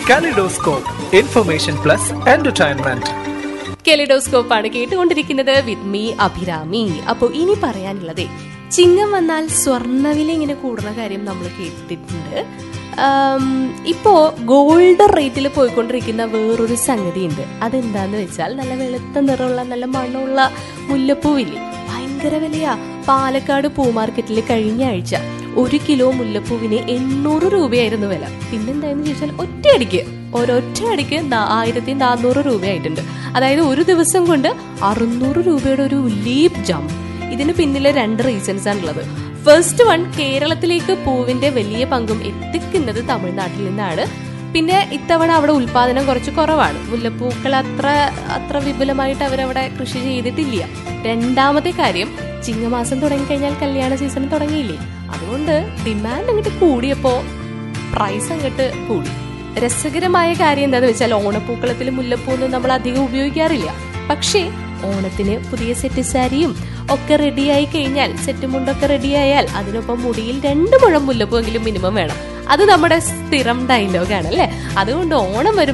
Kaleidoscope, information plus entertainment. Kaleidoscope ആണ് കേട്ടുകൊണ്ടിരിക്കുന്നത് with me Abhirami അപ്പോൾ ഇനി പറയാനുള്ളത് ചിങ്ങം വന്നാൽ സ്വർണ്ണവില ഇങ്ങനെ കൂടുന്ന കാര്യം നമ്മൾ കേട്ടിട്ടുണ്ട് ആം, ഇപ്പോ ഗോൾഡ് റേറ്റിൽ പോയിക്കൊണ്ടിരിക്കുന്ന വേറൊരു സംഗതി ഉണ്ട് അതെന്താന്ന് വെച്ചാൽ നല്ല വെളുത്ത നിറമുള്ള നല്ല മണമുള്ള മുല്ലപ്പൂവില്ലേ ഭയങ്കര വിലയാ പാലക്കാട് പൂ മാർക്കറ്റിൽ കഴിഞ്ഞ ആഴ്ച ഒരു കിലോ മുല്ലപ്പൂവിന് എണ്ണൂറ് രൂപയായിരുന്നു വില പിന്നെന്തായെന്ന് ചോദിച്ചാൽ ഒറ്റയടിക്ക് ഒരൊറ്റയടിക്ക് നാ- ആയിരത്തി നാനൂറ് രൂപയായിട്ടുണ്ട് അതായത് ഒരു ദിവസം കൊണ്ട് അറുന്നൂറ് രൂപയുടെ ഒരു ലീപ് ജംപ് ഇതിന് പിന്നിലെ രണ്ട് റീസൺസ് ആണുള്ളത് ഫസ്റ്റ് വൺ കേരളത്തിലേക്ക് പൂവിന്റെ വലിയ പങ്കും എത്തിക്കുന്നത് തമിഴ്നാട്ടിൽ നിന്നാണ് പിന്നെ ഇത്തവണ അവിടെ ഉൽപാദനം കുറച്ച് കുറവാണ് മുല്ലപ്പൂക്കൾ അത്ര അത്ര വിപുലമായിട്ട് അവരവിടെ കൃഷി ചെയ്തിട്ടില്ല രണ്ടാമത്തെ കാര്യം ചിങ്ങമാസം തുടങ്ങിക്കഴിഞ്ഞാൽ കല്യാണ സീസൺ തുടങ്ങിയില്ലേ അതുകൊണ്ട് ഡിമാൻഡ് അങ്ങോട്ട് കൂടിയപ്പോ പ്രൈസ് അങ്ങോട്ട് കൂടി രസകരമായ കാര്യം എന്താന്ന് വെച്ചാൽ ഓണപ്പൂക്കളത്തിൽ മുല്ലപ്പൂ ഒന്നും നമ്മൾ അധികം ഉപയോഗിക്കാറില്ല പക്ഷേ ഓണത്തിന് പുതിയ സെറ്റ് സാരിയും ഒക്കെ റെഡിയായി കഴിഞ്ഞാൽ സെറ്റ് മുണ്ടൊക്കെ റെഡിയായാൽ അതിനൊപ്പം മുടിയിൽ രണ്ട് മുഴം മുല്ലപ്പൂവെങ്കിലും മിനിമം വേണം അത് നമ്മുടെ സ്ഥിരം ഡയലോഗാണ് അല്ലേ അതുകൊണ്ട് ഓണം വരുമ്പോൾ